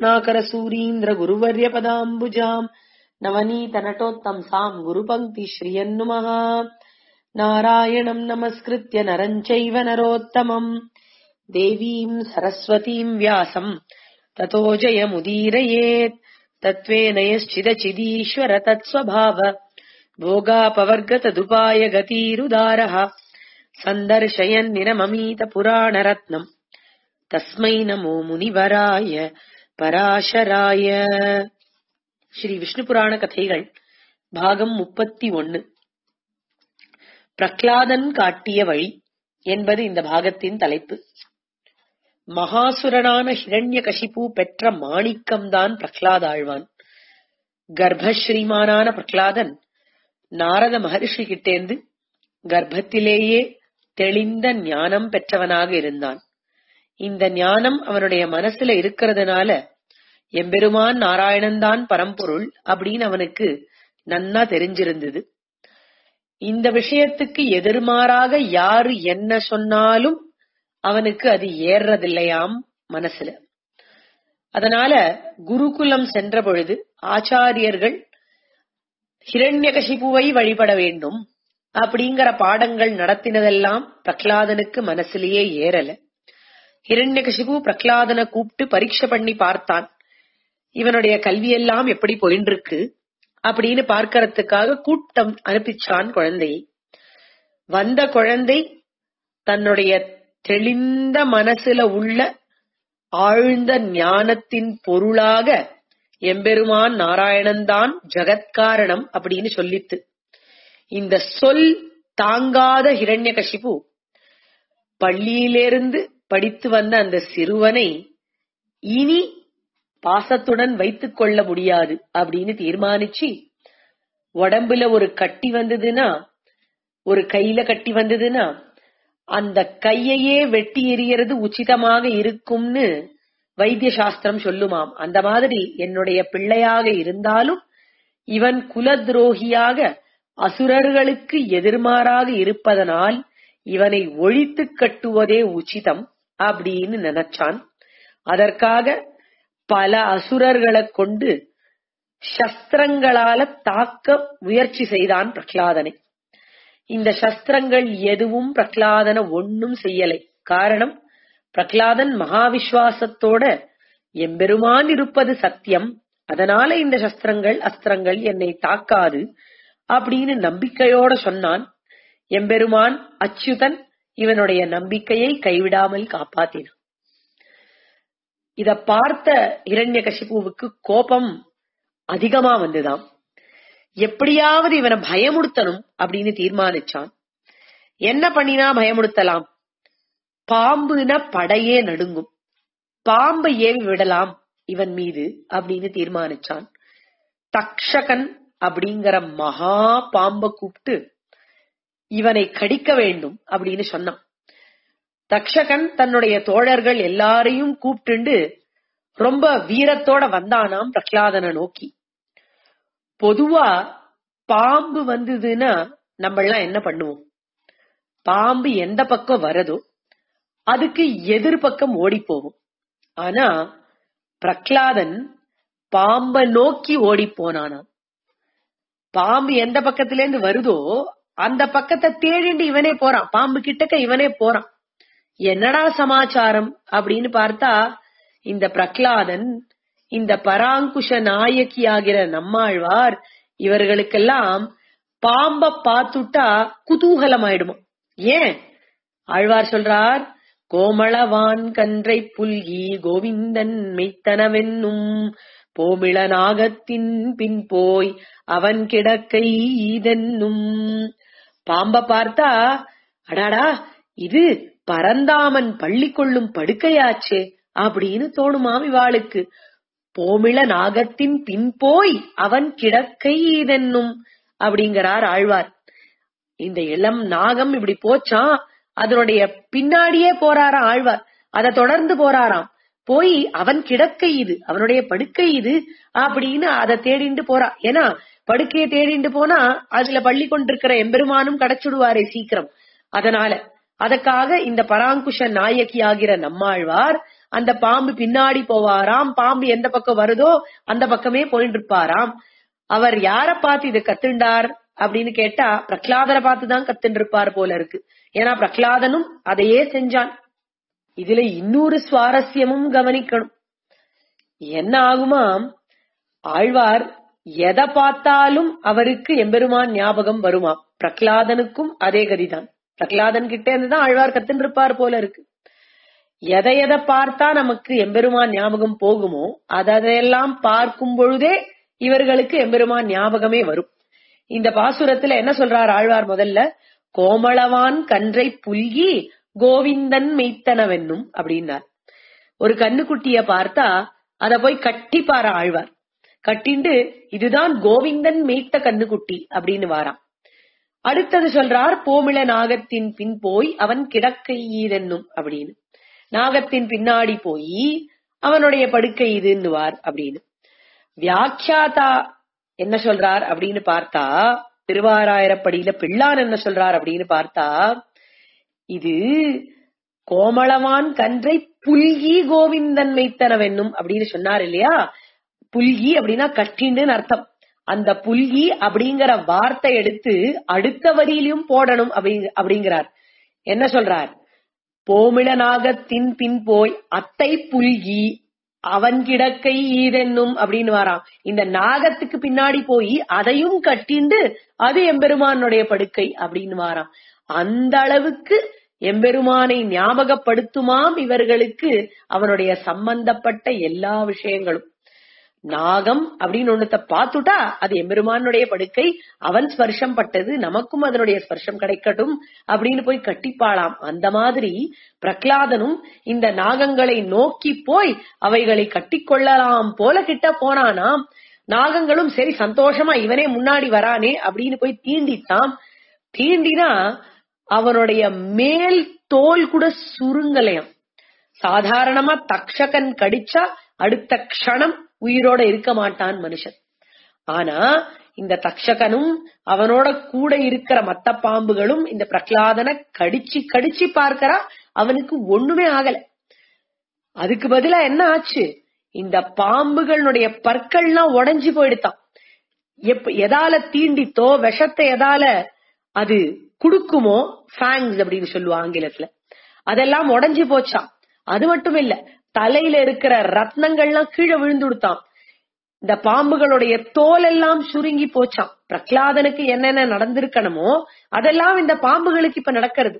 रत्नाकर सूरीन्द्र गुरुवर्य पदाम्बुजाम् नवनीत नटोत्तंसाम् गुरुपङ्क्ति श्रियन्नुमः नारायणम् नमस्कृत्य नरम् चैव नरोत्तमम् देवीम् सरस्वतीम् व्यासम् ततो जयमुदीरयेत् तत्त्वेन यश्चिदचिदीश्वर तत्स्वभाव भोगापवर्गतदुपाय गतीरुदारः सन्दर्शयन्निरममीतपुराणरत्नम् तस्मै नमो முனிவராய பராசராய ஸ்ரீ விஷ்ணு புராண கதைகள் பாகம் முப்பத்தி ஒன்னு பிரக்லாதன் காட்டிய வழி என்பது இந்த பாகத்தின் தலைப்பு மகாசுரனான ஹிரண்ய கசிப்பு பெற்ற மாணிக்கம்தான் பிரக்லாதாழ்வான் கர்ப்பஸ்ரீமானான பிரக்லாதன் நாரத மகர்ஷி கிட்டேந்து கர்ப்பத்திலேயே தெளிந்த ஞானம் பெற்றவனாக இருந்தான் இந்த ஞானம் அவனுடைய மனசுல இருக்கிறதுனால எம்பெருமான் நாராயணன் தான் பரம்பொருள் அப்படின்னு அவனுக்கு நன்னா தெரிஞ்சிருந்தது இந்த விஷயத்துக்கு எதிர்மாறாக யாரு என்ன சொன்னாலும் அவனுக்கு அது ஏறதில்லையாம் மனசுல அதனால குருகுலம் சென்ற பொழுது ஆச்சாரியர்கள் ஹிரண்யகசிபுவை வழிபட வேண்டும் அப்படிங்கிற பாடங்கள் நடத்தினதெல்லாம் பிரகலாதனுக்கு மனசுலயே ஏறல ஹிரண்யகசிபு பிரகலாதனை கூப்பிட்டு பரீட்சை பண்ணி பார்த்தான் இவனுடைய கல்வியெல்லாம் எப்படி போயின்னு இருக்கு அப்படின்னு பார்க்கறதுக்காக கூட்டம் அனுப்பிச்சான் குழந்தையை வந்த குழந்தை தன்னுடைய தெளிந்த மனசுல உள்ள ஆழ்ந்த ஞானத்தின் பொருளாக எம்பெருமான் நாராயணன் தான் ஜகத்காரணம் அப்படின்னு சொல்லித்து இந்த சொல் தாங்காத ஹிரண்யகசிபு பள்ளியிலிருந்து படித்து வந்த அந்த சிறுவனை இனி பாசத்துடன் வைத்துக் கொள்ள முடியாது அப்படின்னு தீர்மானிச்சு உடம்புல ஒரு கட்டி வந்ததுன்னா ஒரு கையில கட்டி வந்ததுன்னா அந்த கையையே வெட்டி எறியறது உச்சிதமாக இருக்கும்னு வைத்திய சாஸ்திரம் சொல்லுமாம் அந்த மாதிரி என்னுடைய பிள்ளையாக இருந்தாலும் இவன் குலத்ரோகியாக அசுரர்களுக்கு எதிர்மாறாக இருப்பதனால் இவனை ஒழித்து கட்டுவதே உச்சிதம் அப்படின்னு நினைச்சான் அதற்காக பல அசுரர்களை கொண்டு சஸ்திரங்களால தாக்க முயற்சி செய்தான் பிரகலாதனை இந்த சஸ்திரங்கள் எதுவும் பிரகலாதனை ஒன்னும் செய்யலை காரணம் பிரகலாதன் மகாவிஸ்வாசத்தோட எம்பெருமான் இருப்பது சத்தியம் அதனால இந்த சஸ்திரங்கள் அஸ்திரங்கள் என்னை தாக்காது அப்படின்னு நம்பிக்கையோட சொன்னான் எம்பெருமான் அச்சுதன் இவனுடைய நம்பிக்கையை கைவிடாமல் காப்பாத்தினான் இத பார்த்த இரண்ய கசிப்புவுக்கு கோபம் அதிகமா வந்துதாம் எப்படியாவது இவனை பயமுடுத்தணும் அப்படின்னு தீர்மானிச்சான் என்ன பண்ணினா பயமுடுத்தலாம் பாம்புன படையே நடுங்கும் பாம்பை ஏவி விடலாம் இவன் மீது அப்படின்னு தீர்மானிச்சான் தக்ஷகன் அப்படிங்கிற மகா பாம்ப கூப்பிட்டு இவனை கடிக்க வேண்டும் அப்படின்னு சொன்னான் தக்ஷகன் தன்னுடைய தோழர்கள் எல்லாரையும் கூப்பிட்டு ரொம்ப வீரத்தோட வந்தானாம் பிரகலாதனை நோக்கி பொதுவா பாம்பு வந்ததுன்னா நம்ம எல்லாம் என்ன பண்ணுவோம் பாம்பு எந்த பக்கம் வரதோ அதுக்கு எதிர்பக்கம் ஓடி போகும் ஆனா பிரகலாதன் பாம்ப நோக்கி ஓடி போனானாம் பாம்பு எந்த பக்கத்துல இருந்து வருதோ அந்த பக்கத்தை தேடிண்டு இவனே போறான் பாம்பு கிட்டக்க இவனே போறான் என்னடா சமாச்சாரம் அப்படின்னு பார்த்தா இந்த பிரகலாதன் இந்த பராங்குஷ நாயகி ஆகிற நம்மாழ்வார் இவர்களுக்கெல்லாம் பாம்ப பார்த்துட்டா குதூகலம் ஆயிடுமா ஏன் ஆழ்வார் சொல்றார் கோமளவான் கன்றை புல்கி கோவிந்தன் மெய்த்தனவென்னும் போமிள நாகத்தின் பின் போய் அவன் கிடக்கை இதென்னும் பாம்ப பார்த்தா அடாடா இது பரந்தாமன் பள்ளி கொள்ளும் படுக்கையாச்சே அப்படின்னு தோணுமாம் இவாளுக்கு போமிள நாகத்தின் பின் போய் அவன் கிடக்கை இதென்னும் அப்படிங்கிறார் ஆழ்வார் இந்த இளம் நாகம் இப்படி போச்சான் அதனுடைய பின்னாடியே போறாராம் ஆழ்வார் அதை தொடர்ந்து போறாராம் போய் அவன் கிடக்கை இது அவனுடைய படுக்கை இது அப்படின்னு அதை தேடிண்டு போறா ஏன்னா படுக்கையை தேடிண்டு போனா அதுல பள்ளி கொண்டிருக்கிற எம்பெருமானும் கிடைச்சுடுவாரே சீக்கிரம் அதனால அதற்காக இந்த பராங்குஷ நாயகி ஆகிற நம்மாழ்வார் அந்த பாம்பு பின்னாடி போவாராம் பாம்பு எந்த பக்கம் வருதோ அந்த பக்கமே போயிட்டு இருப்பாராம் அவர் யார பார்த்து இதை கத்துண்டார் அப்படின்னு கேட்டா பிரகலாதனை பார்த்துதான் கத்துட்டு இருப்பார் போல இருக்கு ஏன்னா பிரகலாதனும் அதையே செஞ்சான் இதுல இன்னொரு சுவாரஸ்யமும் கவனிக்கணும் என்ன ஆகுமாம் ஆழ்வார் எதை பார்த்தாலும் அவருக்கு எம்பெருமான் ஞாபகம் வருமாம் பிரகலாதனுக்கும் அதே கதிதான் பிரகலாதன் கிட்ட இருந்துதான் ஆழ்வார் கத்துன்னு இருப்பார் போல இருக்கு எதை எதை பார்த்தா நமக்கு எம்பெருமான் ஞாபகம் போகுமோ அதையெல்லாம் பார்க்கும் பொழுதே இவர்களுக்கு எம்பெருமான் ஞாபகமே வரும் இந்த பாசுரத்துல என்ன சொல்றார் ஆழ்வார் முதல்ல கோமளவான் கன்றை புல்கி கோவிந்தன் மெய்த்தனவென்னும் அப்படின்னார் ஒரு கண்ணுக்குட்டிய பார்த்தா அத போய் கட்டிப்பார ஆழ்வார் கட்டிண்டு இதுதான் கோவிந்தன் மேய்த்த கண்ணுக்குட்டி அப்படின்னு வாராம் அடுத்தது சொல்றார் போமிள நாகத்தின் பின் போய் அவன் கிடக்கை ஈதென்னும் அப்படின்னு நாகத்தின் பின்னாடி போய் அவனுடைய படுக்கை இதுன்னுவார் அப்படின்னு வியாக்கியாதா என்ன சொல்றார் அப்படின்னு பார்த்தா திருவாராயிரப்படியில பிள்ளான் என்ன சொல்றார் அப்படின்னு பார்த்தா இது கோமளவான் கன்றை புல்கி கோவிந்தன் மைத்தனவென்னும் அப்படின்னு சொன்னார் இல்லையா புல்கி அப்படின்னா கட்டின்னு அர்த்தம் அந்த புல்கி அப்படிங்கிற வார்த்தை எடுத்து அடுத்த வரியிலும் போடணும் அப்படி- அப்படிங்கிறார் என்ன சொல்றார் போமிள நாகத்தின் பின் போய் அத்தை புல்கி அவன் கிடக்கை ஈதென்னும் அப்படின்னு வாராம் இந்த நாகத்துக்கு பின்னாடி போய் அதையும் கட்டிண்டு அது எம்பெருமானுடைய படுக்கை அப்படின்னு வாராம் அந்த அளவுக்கு எம்பெருமானை ஞாபகப்படுத்துமாம் இவர்களுக்கு அவனுடைய சம்பந்தப்பட்ட எல்லா விஷயங்களும் நாகம் அப்படின்னு ஒண்ணுத்த பார்த்துட்டா அது எம்பெருமானுடைய படுக்கை அவன் ஸ்பர்ஷம் பட்டது நமக்கும் அதனுடைய ஸ்பர்ஷம் கிடைக்கட்டும் அப்படின்னு போய் கட்டிப்பாளாம் அந்த மாதிரி பிரகலாதனும் இந்த நாகங்களை நோக்கி போய் அவைகளை கட்டிக்கொள்ளலாம் போல கிட்ட போனானாம் நாகங்களும் சரி சந்தோஷமா இவனே முன்னாடி வரானே அப்படின்னு போய் தீண்டித்தான் தீண்டினா அவனுடைய மேல் தோல் கூட சுருங்கலையாம் சாதாரணமா தக்ஷகன் கடிச்சா அடுத்த க்ஷணம் உயிரோட இருக்க மாட்டான் மனுஷன் ஆனா இந்த தக்ஷகனும் அவனோட கூட இருக்கிற மத்த பாம்புகளும் இந்த பிரகலாதனை கடிச்சு கடிச்சு பார்க்கறா அவனுக்கு ஒண்ணுமே ஆகல அதுக்கு பதிலா என்ன ஆச்சு இந்த பாம்புகளுடைய பற்கள்லாம் உடைஞ்சு போயிடுதான் எப்ப எதால தீண்டித்தோ விஷத்தை எதால அது குடுக்குமோ ஃபேங்ஸ் அப்படின்னு சொல்லுவா ஆங்கிலத்துல அதெல்லாம் உடைஞ்சு போச்சாம் அது மட்டும் இல்ல தலையில இருக்கிற ரத்னங்கள்லாம் கீழே விழுந்து கொடுத்தான் இந்த பாம்புகளுடைய தோல் எல்லாம் சுருங்கி போச்சாம் பிரகலாதனுக்கு என்னென்ன நடந்திருக்கணுமோ அதெல்லாம் இந்த பாம்புகளுக்கு இப்ப நடக்கிறது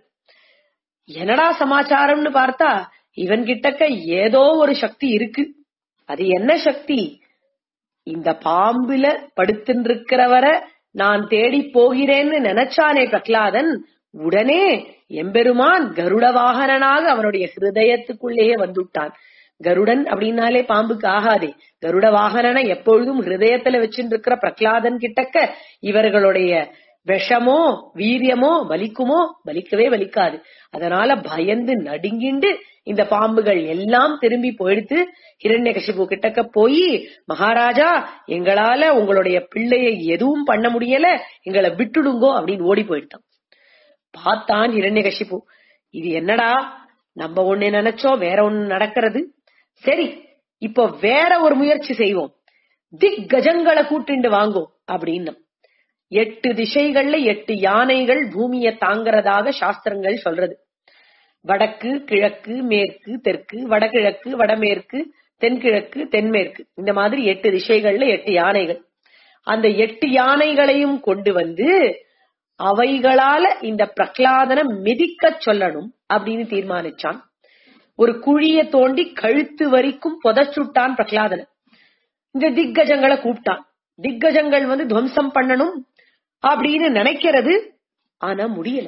என்னடா சமாச்சாரம்னு பார்த்தா இவன் கிட்டக்க ஏதோ ஒரு சக்தி இருக்கு அது என்ன சக்தி இந்த பாம்புல படுத்துருக்கிறவரை நான் தேடி போகிறேன்னு நினைச்சானே பிரகலாதன் உடனே எம்பெருமான் கருட வாகனனாக அவனுடைய ஹிருதயத்துக்குள்ளேயே வந்துட்டான் கருடன் அப்படின்னாலே பாம்புக்கு ஆகாதே கருட வாகனனை எப்பொழுதும் ஹிருதயத்துல வச்சுட்டு இருக்கிற பிரகலாதன் கிட்டக்க இவர்களுடைய விஷமோ வீரியமோ வலிக்குமோ வலிக்கவே வலிக்காது அதனால பயந்து நடுங்கிண்டு இந்த பாம்புகள் எல்லாம் திரும்பி போயிடுத்து ஹிரண்யகசிபு கிட்டக்க போய் மகாராஜா எங்களால உங்களுடைய பிள்ளையை எதுவும் பண்ண முடியல எங்களை விட்டுடுங்கோ அப்படின்னு ஓடி போயிட்டான் பார்த்தான் ஹிரண்யகசிபு இது என்னடா நம்ம ஒண்ணு நினைச்சோம் வேற ஒண்ணு நடக்கிறது சரி இப்போ வேற ஒரு முயற்சி செய்வோம் திக் கஜங்களை கூட்டிண்டு வாங்கோ அப்படின்னு எட்டு திசைகள்ல எட்டு யானைகள் பூமியை தாங்கறதாக சாஸ்திரங்கள் சொல்றது வடக்கு கிழக்கு மேற்கு தெற்கு வடகிழக்கு வடமேற்கு தென்கிழக்கு தென்மேற்கு இந்த மாதிரி எட்டு திசைகள்ல எட்டு யானைகள் அந்த எட்டு யானைகளையும் கொண்டு வந்து அவைகளால இந்த பிரகலாதனை மிதிக்க சொல்லணும் அப்படின்னு தீர்மானிச்சான் ஒரு குழிய தோண்டி கழுத்து வரைக்கும் புதைச்சுட்டான் பிரகலாதனை இந்த திக்கஜங்களை கூப்பிட்டான் திக்கஜங்கள் வந்து துவம்சம் பண்ணணும் அப்படின்னு நினைக்கிறது ஆனா முடியல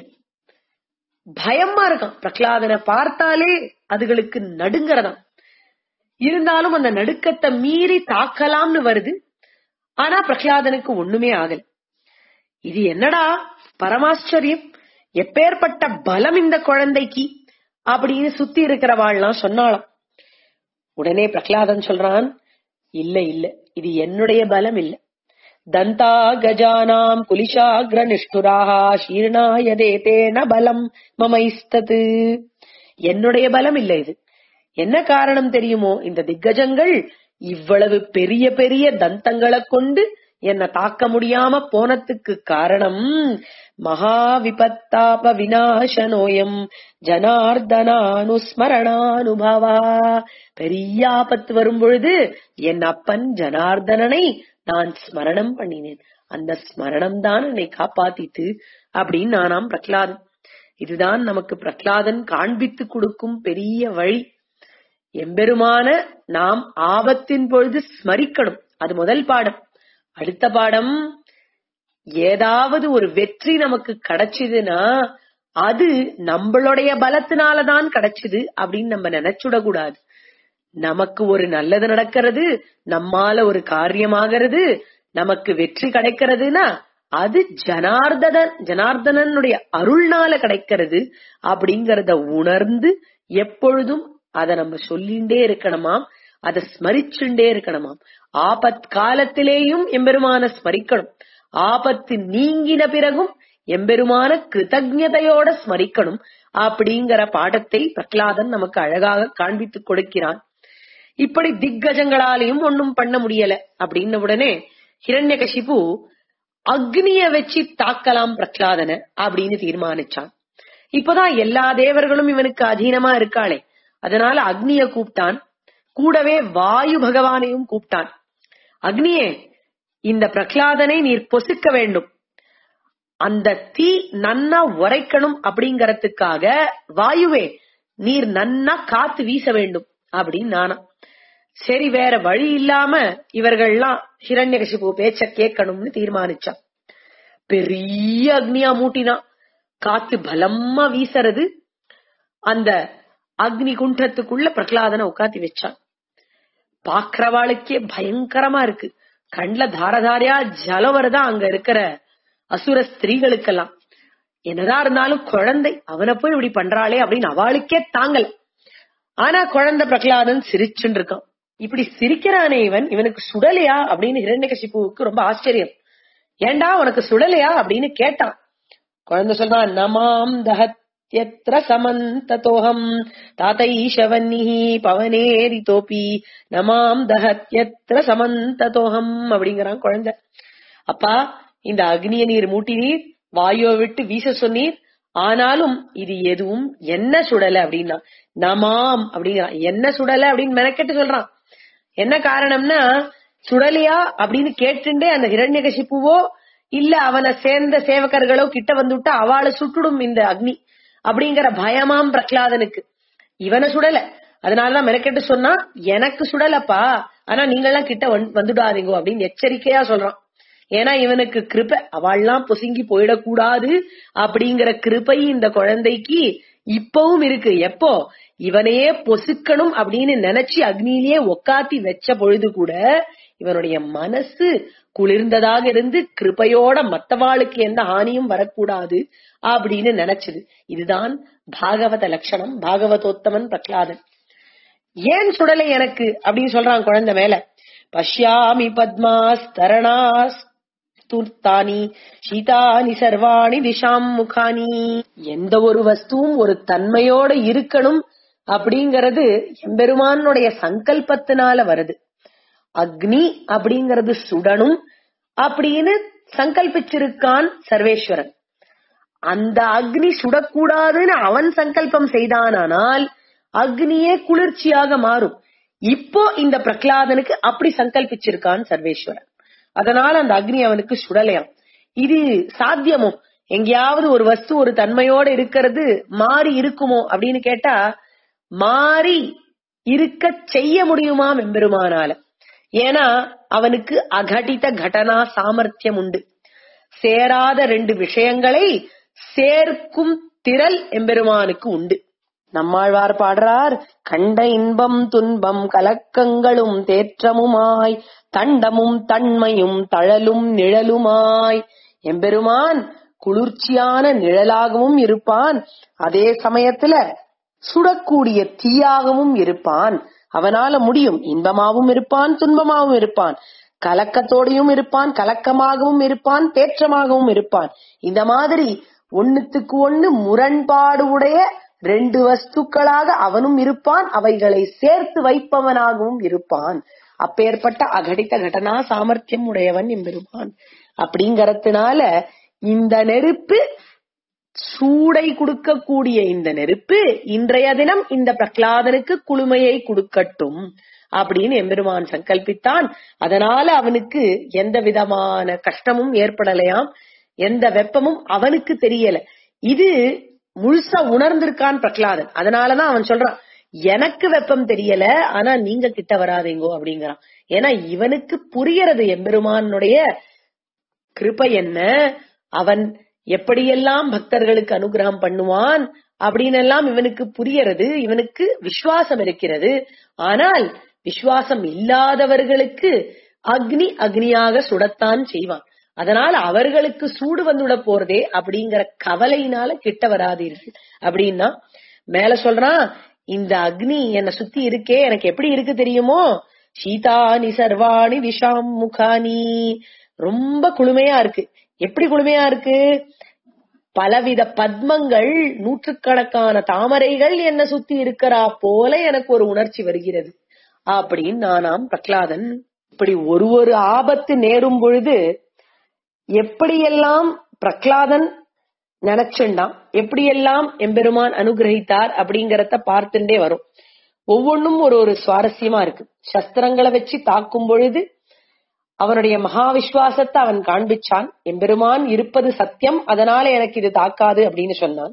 பயமா இருக்கான் பிரகலாதனை பார்த்தாலே அதுகளுக்கு நடுங்கறதாம் இருந்தாலும் அந்த நடுக்கத்தை மீறி தாக்கலாம்னு வருது ஆனா பிரகலாதனுக்கு ஒண்ணுமே ஆகல இது என்னடா பரமாச்சரியம் எப்பேற்பட்ட பலம் இந்த குழந்தைக்கு அப்படின்னு சுத்தி இருக்கிறவாள்லாம் சொன்னாலாம் உடனே பிரகலாதன் சொல்றான் இல்ல இல்ல இது என்னுடைய பலம் இல்ல தந்தா கஜானாம் குலிஷாகிர நிஷ்டுராகா சீர்ணாயதே தேன பலம் மமைஸ்தது என்னுடைய பலம் இல்ல இது என்ன காரணம் தெரியுமோ இந்த திக்கஜங்கள் இவ்வளவு பெரிய பெரிய தந்தங்களை கொண்டு என்ன தாக்க முடியாம போனதுக்கு காரணம் மகா விபத்தாப விநாசனோயம் ஜனார்தனானுஸ்மரணானுபவா பெரிய ஆபத்து வரும் பொழுது என் அப்பன் ஜனார்தனனை நான் ஸ்மரணம் பண்ணினேன் அந்த ஸ்மரணம் தான் என்னை காப்பாத்தித்து அப்படின்னு நானாம் பிரகலாதன் இதுதான் நமக்கு பிரகலாதன் காண்பித்து கொடுக்கும் பெரிய வழி எம்பெருமான நாம் ஆபத்தின் பொழுது ஸ்மரிக்கணும் அது முதல் பாடம் அடுத்த பாடம் ஏதாவது ஒரு வெற்றி நமக்கு கிடைச்சதுன்னா அது நம்மளுடைய பலத்தினாலதான் கிடைச்சது அப்படின்னு நம்ம நினைச்சுட கூடாது நமக்கு ஒரு நல்லது நடக்கிறது நம்மால ஒரு காரியமாகிறது நமக்கு வெற்றி கிடைக்கிறதுனா அது ஜனார்தனன் ஜனார்தனனுடைய அருள்னால கிடைக்கிறது அப்படிங்கறத உணர்ந்து எப்பொழுதும் அத நம்ம சொல்லிண்டே இருக்கணுமாம் அதை ஸ்மரிச்சுண்டே இருக்கணுமாம் ஆபத் காலத்திலேயும் எம்பெருமான ஸ்மரிக்கணும் ஆபத்து நீங்கின பிறகும் எம்பெருமான கிருதஜதையோட ஸ்மரிக்கணும் அப்படிங்கிற பாடத்தை பிரகலாதன் நமக்கு அழகாக காண்பித்துக் கொடுக்கிறான் இப்படி திக்கஜங்களாலையும் ஒன்னும் பண்ண முடியல அப்படின்ன உடனே ஹிரண்யகசிபு அக்னிய வச்சு தாக்கலாம் பிரகலாதன அப்படின்னு தீர்மானிச்சான் இப்பதான் எல்லா தேவர்களும் இவனுக்கு அதீனமா இருக்காளே அதனால அக்னிய கூப்பிட்டான் கூடவே வாயு பகவானையும் கூப்பிட்டான் அக்னியே இந்த பிரகலாதனை நீர் பொசுக்க வேண்டும் அந்த தீ நன்னா உரைக்கணும் அப்படிங்கறதுக்காக வாயுவே நீர் நன்னா காத்து வீச வேண்டும் அப்படின்னு நானா சரி வேற வழி இல்லாம இவர்கள்லாம் ஹிரண்யகசிபு பேச்ச கேட்கணும்னு தீர்மானிச்சான் பெரிய அக்னியா மூட்டினா காத்து பலமா வீசறது அந்த அக்னி குண்டத்துக்குள்ள பிரகலாதனை உட்காத்தி வச்சான் பாக்குறவாளுக்கே பயங்கரமா இருக்கு கண்ல தாரதாரியா ஜலம் வருதா அங்க இருக்கிற அசுர ஸ்திரீகளுக்கெல்லாம் என்னதான் இருந்தாலும் குழந்தை அவனை போய் இப்படி பண்றாளே அப்படின்னு அவளுக்கே தாங்கல ஆனா குழந்தை பிரகலாதன் சிரிச்சுன்னு இருக்கான் இப்படி சிரிக்கிறானே இவன் இவனுக்கு சுடலையா அப்படின்னு ஹிரண்யகசிப்புவுக்கு ரொம்ப ஆச்சரியம் ஏண்டா உனக்கு சுடலையா அப்படின்னு கேட்டான் குழந்தை சொல்றான் நமாம் தஹத்யத்ர சமந்ததோகம் தாத்தைஷவன்னிஹி பவனேரி தோப்பி நமாம் தஹத்யத்ர சமந்ததோகம் அப்படிங்கிறான் குழந்தை அப்பா இந்த அக்னிய நீர் மூட்டி நீர் வாயோ விட்டு வீச சொன்னீர் ஆனாலும் இது எதுவும் என்ன சுடல அப்படின்னா நமாம் அப்படிங்கிறான் என்ன சுடல அப்படின்னு மெனக்கெட்டு சொல்றான் என்ன காரணம்னா சுடலையா அப்படின்னு கேட்டுண்டே அந்த ஹிரண்யகசிப்புவோ இல்ல அவனை சேர்ந்த சேவகர்களோ கிட்ட வந்துட்டா அவளை சுட்டுடும் இந்த அக்னி அப்படிங்கிற பயமாம் பிரகலாதனுக்கு இவனை சுடல அதனாலதான் மெனக்கெட்டு சொன்னா எனக்கு சுடலப்பா ஆனா நீங்கெல்லாம் கிட்ட வந்துடாதீங்க அப்படின்னு எச்சரிக்கையா சொல்றான் ஏன்னா இவனுக்கு கிருபை அவள்லாம் பொசுங்கி போயிடக்கூடாது அப்படிங்கிற கிருபை இந்த குழந்தைக்கு இப்பவும் இருக்கு எப்போ இவனையே பொசுக்கணும் அப்படின்னு நினைச்சு அக்னியிலேயே ஒக்காத்தி வச்ச பொழுது கூட இவனுடைய மனசு குளிர்ந்ததாக இருந்து கிருபையோட மத்தவாளுக்கு எந்த ஹானியும் வரக்கூடாது அப்படின்னு நினைச்சது இதுதான் பாகவத லட்சணம் பாகவதோத்தமன் பிரகலாதன் ஏன் சுடலை எனக்கு அப்படின்னு சொல்றான் குழந்தை மேல பஷ்யாமி பத்மாஸ் தரணாஸ் துர்த்தானி சீதானி சர்வாணி திசாம் முகானி எந்த ஒரு வஸ்துவும் ஒரு தன்மையோட இருக்கணும் அப்படிங்கறது எம்பெருமானுடைய சங்கல்பத்தினால வருது அக்னி அப்படிங்கறது சுடணும் அப்படின்னு சங்கல்பிச்சிருக்கான் சர்வேஸ்வரன் அந்த அக்னி சுடக்கூடாதுன்னு அவன் சங்கல்பம் செய்தானால் அக்னியே குளிர்ச்சியாக மாறும் இப்போ இந்த பிரகலாதனுக்கு அப்படி சங்கல்பிச்சிருக்கான் சர்வேஸ்வரன் அதனால அந்த அக்னி அவனுக்கு சுடலையாம் இது சாத்தியமோ எங்கேயாவது ஒரு வஸ்து ஒரு தன்மையோட இருக்கிறது மாறி இருக்குமோ அப்படின்னு கேட்டா மாறி இருக்க செய்ய முடியுமாம் எம்பெருமானால ஏன்னா அவனுக்கு அகடித கடனா சாமர்த்தியம் உண்டு சேராத ரெண்டு விஷயங்களை சேர்க்கும் திரள் எம்பெருமானுக்கு உண்டு நம்மாழ்வார் பாடுறார் கண்ட இன்பம் துன்பம் கலக்கங்களும் தேற்றமுமாய் தண்டமும் தன்மையும் தழலும் நிழலுமாய் எம்பெருமான் குளிர்ச்சியான நிழலாகவும் இருப்பான் அதே சமயத்துல சுடக்கூடிய தீயாகவும் இருப்பான் அவனால முடியும் இன்பமாவும் இருப்பான் துன்பமாவும் இருப்பான் கலக்கத்தோடையும் இருப்பான் கலக்கமாகவும் இருப்பான் தேற்றமாகவும் இருப்பான் இந்த மாதிரி ஒண்ணுத்துக்கு ஒண்ணு முரண்பாடு உடைய ரெண்டு வஸ்துக்களாக அவனும் இருப்பான் அவைகளை சேர்த்து வைப்பவனாகவும் இருப்பான் அப்பேற்பட்ட அகடித்த கடனா சாமர்த்தியம் உடையவன் எம்பெருமான் அப்படிங்கறதுனால இந்த நெருப்பு சூடை கொடுக்கக்கூடிய இந்த நெருப்பு இன்றைய தினம் இந்த பிரகலாதனுக்கு குளுமையை கொடுக்கட்டும் அப்படின்னு எம்பெருமான் சங்கல்பித்தான் அதனால அவனுக்கு எந்த விதமான கஷ்டமும் ஏற்படலையாம் எந்த வெப்பமும் அவனுக்கு தெரியல இது முழுசா உணர்ந்திருக்கான் பிரகலாதன் அதனாலதான் அவன் சொல்றான் எனக்கு வெப்பம் தெரியல ஆனா நீங்க கிட்ட வராதீங்கோ அப்படிங்கிறான் ஏன்னா இவனுக்கு புரியறது எம்பெருமானுடைய கிருபை என்ன அவன் எப்படியெல்லாம் பக்தர்களுக்கு அனுகிரகம் பண்ணுவான் அப்படின்னு எல்லாம் இவனுக்கு புரியறது இவனுக்கு விசுவாசம் இருக்கிறது ஆனால் விசுவாசம் இல்லாதவர்களுக்கு அக்னி அக்னியாக சுடத்தான் செய்வான் அதனால அவர்களுக்கு சூடு வந்துட போறதே அப்படிங்கிற கவலையினால கிட்ட வராதீர்கள் அப்படின்னா மேல சொல்றான் இந்த அக்னி என்ன சுத்தி இருக்கே எனக்கு எப்படி இருக்கு தெரியுமோ சீதானி சர்வாணி விஷாம் முகானி ரொம்ப குளுமையா இருக்கு எப்படி குளுமையா இருக்கு பலவித பத்மங்கள் நூற்றுக்கணக்கான தாமரைகள் என்ன சுத்தி இருக்கிறா போல எனக்கு ஒரு உணர்ச்சி வருகிறது அப்படின்னு நானாம் பிரகலாதன் இப்படி ஒரு ஒரு ஆபத்து நேரும் பொழுது எப்படியெல்லாம் பிரகலாதன் நினைச்சுண்டான் எப்படியெல்லாம் எம்பெருமான் அனுகிரகித்தார் அப்படிங்கறத பார்த்துட்டே வரும் ஒவ்வொன்னும் ஒரு ஒரு சுவாரஸ்யமா இருக்கு சஸ்திரங்களை வச்சு தாக்கும் பொழுது அவனுடைய மகா விசுவாசத்தை அவன் காண்பிச்சான் எம்பெருமான் இருப்பது சத்தியம் அதனால எனக்கு இது தாக்காது அப்படின்னு சொன்னான்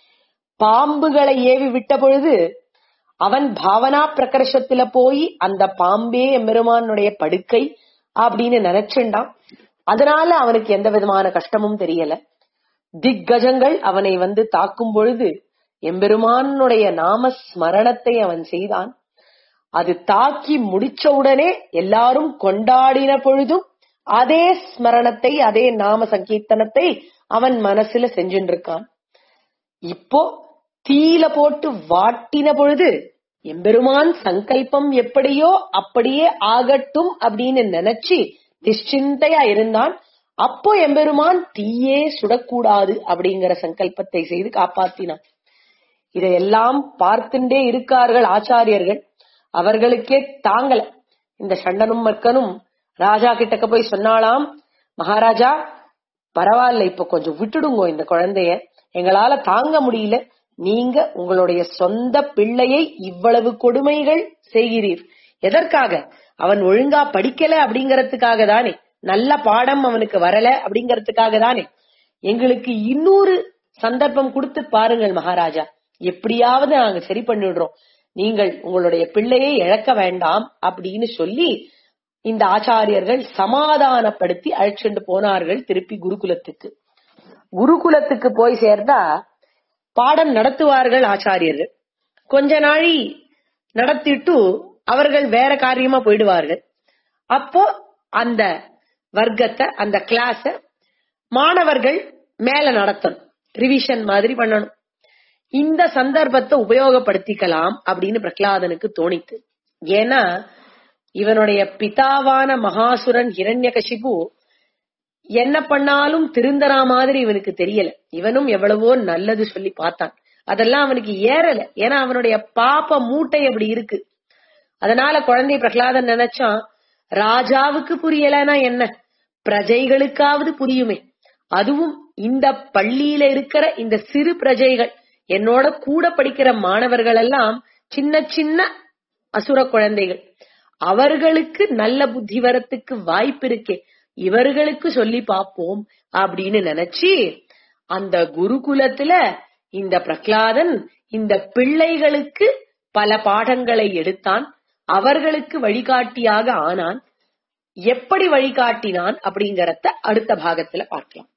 பாம்புகளை ஏவி விட்ட பொழுது அவன் பாவனா பிரகர்ஷத்துல போய் அந்த பாம்பே எம்பெருமானுடைய படுக்கை அப்படின்னு நினைச்சுண்டான் அதனால அவனுக்கு எந்த விதமான கஷ்டமும் தெரியல திக்கஜங்கள் அவனை வந்து தாக்கும் பொழுது எம்பெருமானுடைய நாம ஸ்மரணத்தை அவன் செய்தான் அது தாக்கி முடிச்ச உடனே எல்லாரும் கொண்டாடின பொழுதும் அதே ஸ்மரணத்தை அதே நாம சங்கீர்த்தனத்தை அவன் மனசுல செஞ்சுட்டு இருக்கான் இப்போ தீல போட்டு வாட்டின பொழுது எம்பெருமான் சங்கல்பம் எப்படியோ அப்படியே ஆகட்டும் அப்படின்னு நினைச்சு நிশ্চিந்தையா இருந்தான் அப்போ எம்பெருமான் தீயே சுடக்கூடாது அப்படிங்கிற சங்கல்பத்தை செய்து காப்பாத்தினான் இதையெல்லாம் பார்த்துட்டே இருக்கார்கள் ஆச்சாரியர்கள் அவர்களுக்கே தாங்கல இந்த சண்டனும் மர்க்கனும் ராஜா கிட்டக்க போய் சொன்னாலாம் மகாராஜா பரவாயில்ல இப்ப கொஞ்சம் விட்டுடுங்கோ இந்த குழந்தைய எங்களால தாங்க முடியல நீங்க உங்களுடைய சொந்த பிள்ளையை இவ்வளவு கொடுமைகள் செய்கிறீர் எதற்காக அவன் ஒழுங்கா படிக்கல அப்படிங்கறதுக்காக தானே நல்ல பாடம் அவனுக்கு வரல அப்படிங்கறதுக்காக தானே எங்களுக்கு இன்னொரு சந்தர்ப்பம் கொடுத்து பாருங்கள் மகாராஜா எப்படியாவது நாங்க சரி பண்ணிடுறோம் நீங்கள் உங்களுடைய பிள்ளையை இழக்க வேண்டாம் அப்படின்னு சொல்லி இந்த ஆச்சாரியர்கள் சமாதானப்படுத்தி அழைச்சிட்டு போனார்கள் திருப்பி குருகுலத்துக்கு குருகுலத்துக்கு போய் சேர்ந்தா பாடம் நடத்துவார்கள் ஆச்சாரியர்கள் கொஞ்ச நாளி நடத்திட்டு அவர்கள் வேற காரியமா போயிடுவார்கள் அப்போ அந்த வர்க்கத்தை அந்த கிளாஸ மாணவர்கள் மேல நடத்தணும் ரிவிஷன் மாதிரி பண்ணணும் இந்த சந்தர்ப்பத்தை உபயோகப்படுத்திக்கலாம் அப்படின்னு பிரகலாதனுக்கு தோணித்து ஏன்னா இவனுடைய பிதாவான மகாசுரன் ஹிரண்யகசிபு என்ன பண்ணாலும் திருந்தரா மாதிரி இவனுக்கு தெரியல இவனும் எவ்வளவோ நல்லது சொல்லி பார்த்தான் அதெல்லாம் அவனுக்கு ஏறல ஏன்னா அவனுடைய பாப்ப மூட்டை அப்படி இருக்கு அதனால குழந்தை பிரகலாதன் நினைச்சான் ராஜாவுக்கு புரியலனா என்ன பிரஜைகளுக்காவது புரியுமே அதுவும் இந்த பள்ளியில இருக்கிற இந்த சிறு பிரஜைகள் என்னோட கூட படிக்கிற மாணவர்கள் எல்லாம் சின்ன சின்ன அசுர குழந்தைகள் அவர்களுக்கு நல்ல புத்தி வரத்துக்கு வாய்ப்பு இருக்கே இவர்களுக்கு சொல்லி பார்ப்போம் அப்படின்னு நினைச்சு அந்த குருகுலத்துல இந்த பிரகலாதன் இந்த பிள்ளைகளுக்கு பல பாடங்களை எடுத்தான் அவர்களுக்கு வழிகாட்டியாக ஆனான் எப்படி வழிகாட்டினான் அப்படிங்கறத அடுத்த பாகத்துல பார்க்கலாம்